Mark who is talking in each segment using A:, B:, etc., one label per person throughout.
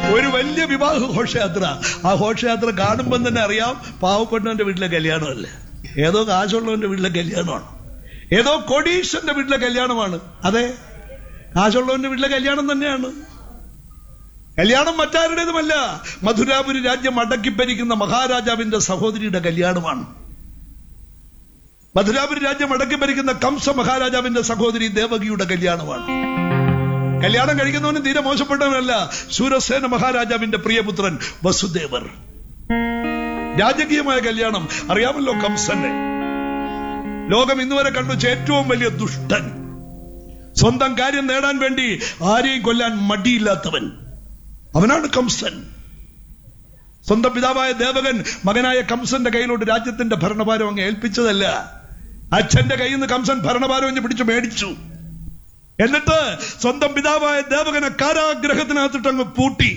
A: ഒരു വലിയ വിവാഹ ഘോഷയാത്ര ആ ഘോഷയാത്ര കാണുമ്പോൾ തന്നെ അറിയാം പാവപ്പെട്ടവന്റെ വീട്ടിലെ കല്യാണമല്ല ഏതോ കാശുള്ളവന്റെ വീട്ടിലെ കല്യാണമാണ് ഏതോ കൊടീശ്വരന്റെ വീട്ടിലെ കല്യാണമാണ് അതെ കാശുള്ളവന്റെ വീട്ടിലെ കല്യാണം തന്നെയാണ് കല്യാണം മറ്റാരുടേതുമല്ല മധുരാപുരി രാജ്യം അടക്കിപ്പരിക്കുന്ന മഹാരാജാവിന്റെ സഹോദരിയുടെ കല്യാണമാണ് മധുരാപുരി രാജ്യം അടക്കിപ്പരിക്കുന്ന കംസ മഹാരാജാവിന്റെ സഹോദരി ദേവകിയുടെ കല്യാണമാണ് കല്യാണം കഴിക്കുന്നവനും തീരെ മോശപ്പെട്ടവനല്ല ശൂരസേന മഹാരാജാവിന്റെ പ്രിയപുത്രൻ വസുദേവർ രാജകീയമായ കല്യാണം അറിയാമല്ലോ കംസന്റെ ലോകം ഇന്നുവരെ കണ്ടു വെച്ച ഏറ്റവും വലിയ ദുഷ്ടൻ സ്വന്തം കാര്യം നേടാൻ വേണ്ടി ആരെയും കൊല്ലാൻ മടിയില്ലാത്തവൻ അവനാണ് കംസൻ സ്വന്തം പിതാവായ ദേവകൻ മകനായ കംസന്റെ കയ്യിലോട്ട് രാജ്യത്തിന്റെ ഭരണഭാരം അങ്ങ് ഏൽപ്പിച്ചതല്ല അച്ഛന്റെ കയ്യിൽ നിന്ന് കംസൻ ഭരണഭാരം അങ്ങ് പിടിച്ചു മേടിച്ചു എന്നിട്ട് സ്വന്തം പിതാവായ ദേവകനെ കാരാഗ്രഹത്തിനകത്തിട്ട് അങ്ങ് പൂട്ടി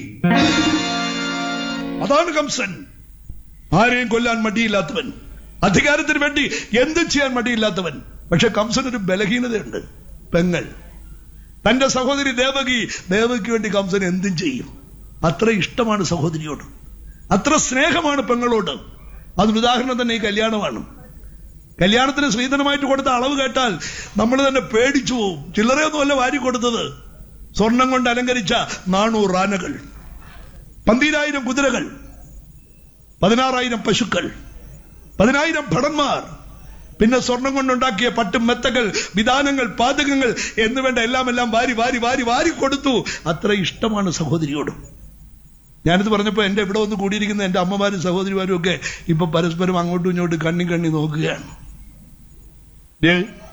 A: അതാണ് കംസൻ ആരെയും കൊല്ലാൻ മടിയില്ലാത്തവൻ അധികാരത്തിന് വേണ്ടി എന്ത് ചെയ്യാൻ മടിയില്ലാത്തവൻ പക്ഷെ കംസൻ ഒരു ബലഹീനതയുണ്ട് പെങ്ങൾ തന്റെ സഹോദരി ദേവകി ദേവകിക്ക് വേണ്ടി കംസൻ എന്തും ചെയ്യും അത്ര ഇഷ്ടമാണ് സഹോദരിയോട് അത്ര സ്നേഹമാണ് പെങ്ങളോട് അതിന് ഉദാഹരണം തന്നെ ഈ കല്യാണമാണ് കല്യാണത്തിന് ശ്രീധനമായിട്ട് കൊടുത്ത അളവ് കേട്ടാൽ നമ്മൾ തന്നെ പേടിച്ചു പോവും ചില്ലറയൊന്നുമല്ല വാരി കൊടുത്തത് സ്വർണം കൊണ്ട് അലങ്കരിച്ച നാനൂറ് ആനകൾ പന്തീരായിരം കുതിരകൾ പതിനാറായിരം പശുക്കൾ പതിനായിരം ഭടന്മാർ പിന്നെ സ്വർണം കൊണ്ടുണ്ടാക്കിയ പട്ടും മെത്തകൾ വിധാനങ്ങൾ പാതകങ്ങൾ എന്ന് വേണ്ട എല്ലാം എല്ലാം വാരി വാരി വാരി വാരി കൊടുത്തു അത്ര ഇഷ്ടമാണ് സഹോദരിയോട് ഞാനിത് പറഞ്ഞപ്പോ എന്റെ ഇവിടെ വന്ന് കൂടിയിരിക്കുന്ന എന്റെ അമ്മമാരും സഹോദരിമാരും ഒക്കെ ഇപ്പൊ പരസ്പരം അങ്ങോട്ടും ഇങ്ങോട്ടും കണ്ണി കണ്ണി നോക്കുകയാണ് ദേ,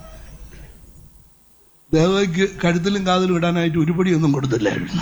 A: ദേവയ്ക്ക് കഴുത്തിലും കാതിലും ഇടാനായിട്ട് ഉരുപ്പടിയൊന്നും കൊടുത്തില്ലായിരുന്നു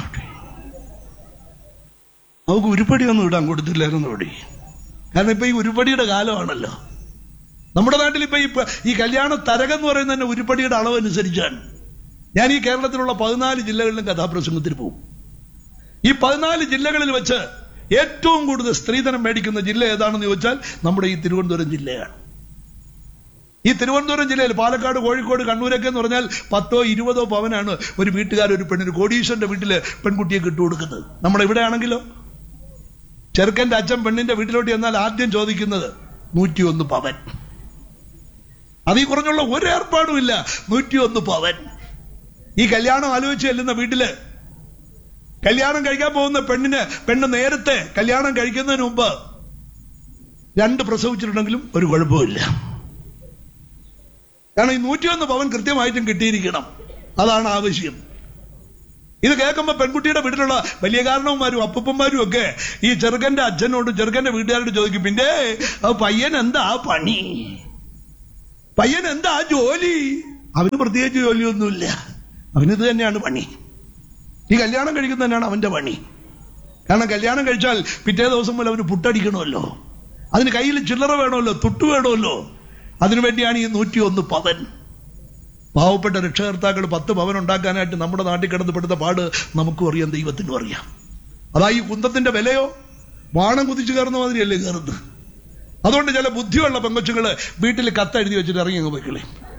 A: അവക്ക് ഉരുപ്പടിയൊന്നും ഇടാൻ കൊടുത്തില്ലായിരുന്നു അവിടെ കാരണം ഇപ്പൊ ഈ ഉരുപ്പടിയുടെ കാലമാണല്ലോ നമ്മുടെ നാട്ടിൽ ഇപ്പൊ ഈ പ- ഈ കല്യാണ തരകം എന്ന് പറയുന്നത് തന്നെ ഉരുപ്പടിയുടെ അളവ് അനുസരിച്ചാണ് ഞാൻ ഈ കേരളത്തിലുള്ള പതിനാല് ജില്ലകളിലും കഥാപ്രസംഗത്തിന് പോകും ഈ പതിനാല് ജില്ലകളിൽ വെച്ച് ഏറ്റവും കൂടുതൽ സ്ത്രീധനം മേടിക്കുന്ന ജില്ല ഏതാണെന്ന് ചോദിച്ചാൽ നമ്മുടെ ഈ തിരുവനന്തപുരം ജില്ലയാണ് ഈ തിരുവനന്തപുരം ജില്ലയിൽ പാലക്കാട് കോഴിക്കോട് കണ്ണൂരൊക്കെ എന്ന് പറഞ്ഞാൽ പത്തോ ഇരുപതോ പവനാണ് ഒരു വീട്ടുകാർ ഒരു പെണ്ണിന് കോടീശ്വരന്റെ വീട്ടില് പെൺകുട്ടിയെ കിട്ടുകൊടുക്കുന്നത് നമ്മുടെ ഇവിടെ ആണെങ്കിലോ ചെറുക്കന്റെ അച്ഛൻ പെണ്ണിന്റെ വീട്ടിലോട്ട് ചെന്നാൽ ആദ്യം ചോദിക്കുന്നത് നൂറ്റിയൊന്ന് പവൻ അതീ കുറഞ്ഞുള്ള ഒരു ഏർപ്പാടും ഇല്ല നൂറ്റിയൊന്ന് പവൻ ഈ കല്യാണം ആലോചിച്ച് ചെല്ലുന്ന വീട്ടില് കല്യാണം കഴിക്കാൻ പോകുന്ന പെണ്ണിന് പെണ്ണ് നേരത്തെ കല്യാണം കഴിക്കുന്നതിന് മുമ്പ് രണ്ട് പ്രസവിച്ചിട്ടുണ്ടെങ്കിലും ഒരു കുഴപ്പമില്ല കാരണം ഈ നൂറ്റിയൊന്ന് പവൻ കൃത്യമായിട്ടും കിട്ടിയിരിക്കണം അതാണ് ആവശ്യം ഇത് കേൾക്കുമ്പോ പെൺകുട്ടിയുടെ വീട്ടിലുള്ള വലിയ കാരണവന്മാരും അപ്പൂപ്പന്മാരും ഒക്കെ ഈ ചെറുക്കന്റെ അച്ഛനോടും ചെറുക്കന്റെ വീട്ടുകാരോട് ചോദിക്കും പിന്നെ ആ പയ്യൻ എന്താ പണി പയ്യൻ എന്താ ജോലി അവന് പ്രത്യേകിച്ച് ജോലിയൊന്നുമില്ല അവനിത് തന്നെയാണ് പണി ഈ കല്യാണം കഴിക്കുന്നത് തന്നെയാണ് അവന്റെ പണി കാരണം കല്യാണം കഴിച്ചാൽ പിറ്റേ ദിവസം മുതൽ അവന് പുട്ടടിക്കണമല്ലോ അതിന് കയ്യിൽ ചില്ലറ വേണമല്ലോ തുട്ടു വേണമല്ലോ അതിനുവേണ്ടിയാണ് ഈ നൂറ്റിയൊന്ന് പവൻ പാവപ്പെട്ട രക്ഷകർത്താക്കൾ പത്ത് പവൻ ഉണ്ടാക്കാനായിട്ട് നമ്മുടെ നാട്ടിൽ കിടന്ന് പെടുന്ന പാട് നമുക്കും അറിയാം ദൈവത്തിനും അറിയാം അതാ ഈ കുന്തത്തിന്റെ വിലയോ വാണം കുതിച്ചു കയറുന്ന മാതിരിയല്ലേ കയറുന്നത് അതുകൊണ്ട് ചില ബുദ്ധിയുള്ള പെങ്കൊച്ചുകള് വീട്ടിൽ കത്തെഴുതി വെച്ചിട്ട് ഇറങ്ങി അങ്ങ് പോയിക്കളെ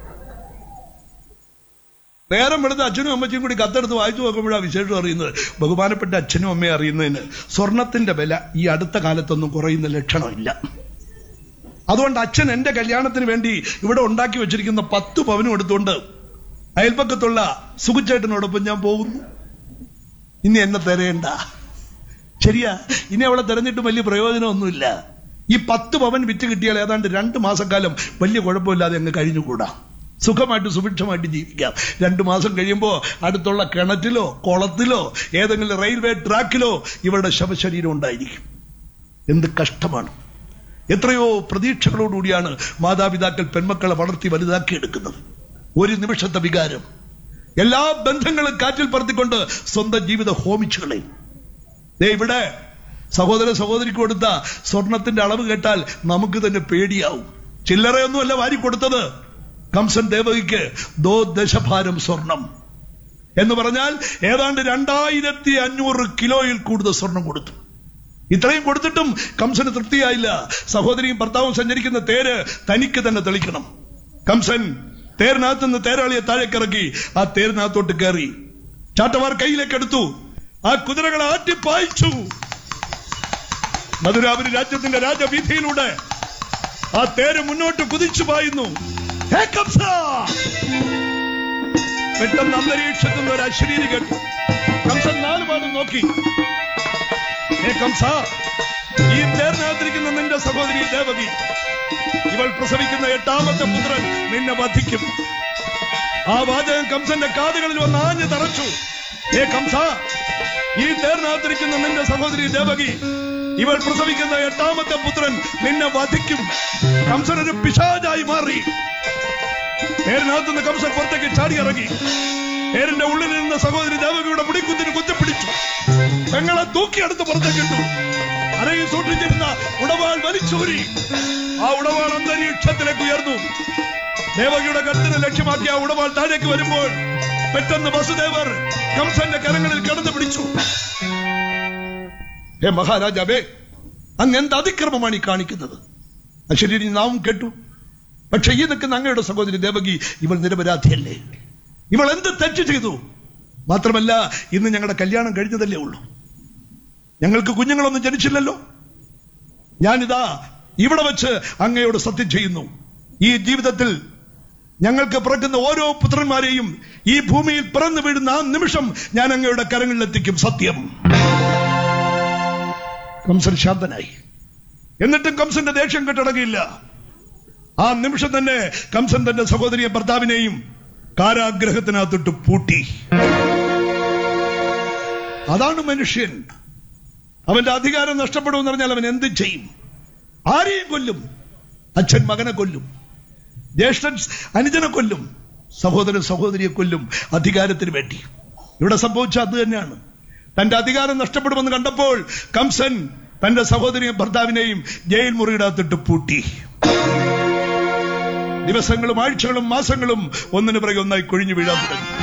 A: നേരം വെളുത്ത അച്ഛനും അമ്മച്ചിയും കൂടി കത്തെടുത്ത് വായിച്ചു നോക്കുമ്പോഴാണ് വിശേഷം അറിയുന്നത് ബഹുമാനപ്പെട്ട അച്ഛനും അമ്മയും അറിയുന്നതിന് സ്വർണത്തിന്റെ വില ഈ അടുത്ത കാലത്തൊന്നും കുറയുന്ന ലക്ഷണമില്ല അതുകൊണ്ട് അച്ഛൻ എന്റെ കല്യാണത്തിന് വേണ്ടി ഇവിടെ ഉണ്ടാക്കി വെച്ചിരിക്കുന്ന പത്ത് പവനും എടുത്തുകൊണ്ട് അയൽപ്പക്കത്തുള്ള സുഖച്ചേട്ടനോടൊപ്പം ഞാൻ പോകുന്നു ഇനി എന്നെ തിരയണ്ട ശരിയാ ഇനി അവളെ തെരഞ്ഞിട്ട് വലിയ പ്രയോജനമൊന്നുമില്ല ഈ പത്ത് പവൻ വിറ്റ് കിട്ടിയാൽ ഏതാണ്ട് രണ്ട് മാസക്കാലം വലിയ കുഴപ്പമില്ലാതെ അങ്ങ് കഴിഞ്ഞുകൂടാ സുഖമായിട്ട് സുഭിക്ഷമായിട്ട് ജീവിക്കാം രണ്ടു മാസം കഴിയുമ്പോ അടുത്തുള്ള കിണറ്റിലോ കുളത്തിലോ ഏതെങ്കിലും റെയിൽവേ ട്രാക്കിലോ ഇവരുടെ ശവശരീരം ഉണ്ടായിരിക്കും എന്ത് കഷ്ടമാണ് എത്രയോ പ്രതീക്ഷകളോടുകൂടിയാണ് മാതാപിതാക്കൾ പെൺമക്കളെ വളർത്തി വലുതാക്കിയെടുക്കുന്നത് ഒരു നിമിഷത്തെ വികാരം എല്ലാ ബന്ധങ്ങളും കാറ്റിൽ പറത്തിക്കൊണ്ട് സ്വന്തം ജീവിതം ഹോമിച്ചു കളയും ദേ ഇവിടെ സഹോദര സഹോദരിക്ക് കൊടുത്ത സ്വർണത്തിന്റെ അളവ് കേട്ടാൽ നമുക്ക് തന്നെ പേടിയാവും ചില്ലറയൊന്നുമല്ല വാരി കൊടുത്തത് കംസൻ ദേവകിക്ക് ദോ ദശഭാരം സ്വർണം എന്ന് പറഞ്ഞാൽ ഏതാണ്ട് രണ്ടായിരത്തി അഞ്ഞൂറ് കിലോയിൽ കൂടുതൽ സ്വർണം കൊടുത്തു ഇത്രയും കൊടുത്തിട്ടും കംസന് തൃപ്തിയായില്ല സഹോദരിയും ഭർത്താവും സഞ്ചരിക്കുന്ന തേര് തനിക്ക് തന്നെ തെളിക്കണം കംസൻ തേരിനകത്ത് നിന്ന് തേരാളിയെ താഴേക്കിറക്കി ആ തേരിനകത്തോട്ട് കയറി ചാട്ടവാർ കയ്യിലേക്ക് എടുത്തു ആ കുതിരകളെ ആറ്റിപ്പായിച്ചു മധുരാപുരി രാജ്യത്തിന്റെ രാജവീഥിയിലൂടെ ആ തേര് മുന്നോട്ട് കുതിച്ചു പായുന്നു ഹേ കംസ! പെട്ടെന്ന് അന്തരീക്ഷത്തിൽ നിന്ന് ഒരു അശ്വരീരി കേട്ടു കംസൻ നാലുപാടും നോക്കി ഹേ കംസ ഈ തേർനകത്തിരിക്കുന്ന നിന്റെ സഹോദരി ദേവകി ഇവൾ പ്രസവിക്കുന്ന എട്ടാമത്തെ പുത്രൻ നിന്നെ വധിക്കും ആ വാചകം കംസന്റെ കാതുകളിൽ വന്ന് ആഞ്ഞു തറച്ചു ഹേ കംസ ഈ തേർനകത്തിരിക്കുന്ന നിന്റെ സഹോദരി ദേവകി ഇവൾ പ്രസവിക്കുന്ന എട്ടാമത്തെ പുത്രൻ നിന്നെ വധിക്കും കംസൻ ഒരു പിശാചായി മാറി തേരിനകത്ത് നിന്ന് കംസൻ പുറത്തേക്ക് ചാടിയിറങ്ങി തേരിന്റെ ഉള്ളിൽ നിന്ന സഹോദരി ദേവകിയുടെ മുടിക്കുത്തിന് കുത്തിപ്പിടിച്ചു പെങ്ങളെ തൂക്കിയെടുത്ത് പുറത്തേക്കിട്ടു അരയിൽ സൂക്ഷിച്ചിരുന്ന ഉടവാൾ വലിച്ചൂരി ആ ഉടവാൾ അന്തരീക്ഷത്തിലേക്ക് ഉയർന്നു ദേവകിയുടെ കരുത്തിനെ ലക്ഷ്യമാക്കി ആ ഉടവാൾ താഴേക്ക് വരുമ്പോൾ പെട്ടെന്ന് വസുദേവർ കംസന്റെ കരങ്ങളിൽ കിടന്നു പിടിച്ചു ഹേ മഹാരാജാവേ അങ്ങ് എന്ത് അതിക്രമമാണ് ഈ കാണിക്കുന്നത് അശ്വരി നാവും കേട്ടു പക്ഷെ ഈ നിൽക്കുന്ന അങ്ങയുടെ സഹോദരി ദേവകി ഇവൾ നിരപരാധിയല്ലേ ഇവൾ എന്ത് തെറ്റ് ചെയ്തു മാത്രമല്ല ഇന്ന് ഞങ്ങളുടെ കല്യാണം കഴിഞ്ഞതല്ലേ ഉള്ളൂ ഞങ്ങൾക്ക് കുഞ്ഞുങ്ങളൊന്നും ജനിച്ചില്ലല്ലോ ഞാനിതാ ഇവിടെ വെച്ച് അങ്ങയോട് സത്യം ചെയ്യുന്നു ഈ ജീവിതത്തിൽ ഞങ്ങൾക്ക് പിറക്കുന്ന ഓരോ പുത്രന്മാരെയും ഈ ഭൂമിയിൽ പിറന്നു വീഴുന്ന ആ നിമിഷം ഞാൻ അങ്ങയുടെ കരങ്ങളിലെത്തിക്കും സത്യം കംസൻ ശാന്തനായി എന്നിട്ടും കംസന്റെ ദേഷ്യം കെട്ടടങ്ങിയില്ല ആ നിമിഷം തന്നെ കംസൻ തന്റെ സഹോദരിയെ ഭർത്താവിനെയും കാരാഗ്രഹത്തിനകത്തിട്ട് പൂട്ടി അതാണ് മനുഷ്യൻ അവന്റെ അധികാരം നഷ്ടപ്പെടുമെന്ന് പറഞ്ഞാൽ അവൻ എന്ത് ചെയ്യും ആരെയും കൊല്ലും അച്ഛൻ മകനെ കൊല്ലും ജ്യേഷ്ഠൻ അനുജനെ കൊല്ലും സഹോദരൻ സഹോദരിയെ കൊല്ലും അധികാരത്തിന് വേണ്ടി ഇവിടെ സംഭവിച്ച അത് തന്നെയാണ് തന്റെ അധികാരം നഷ്ടപ്പെടുമെന്ന് കണ്ടപ്പോൾ കംസൻ തന്റെ സഹോദരിയും ഭർത്താവിനെയും ജയിൽ മുറിയുടെ അകത്തിട്ട് പൂട്ടി ദിവസങ്ങളും ആഴ്ചകളും മാസങ്ങളും ഒന്നിനു പിറകെ ഒന്നായി കൊഴിഞ്ഞു വീഴാൻ തുടങ്ങി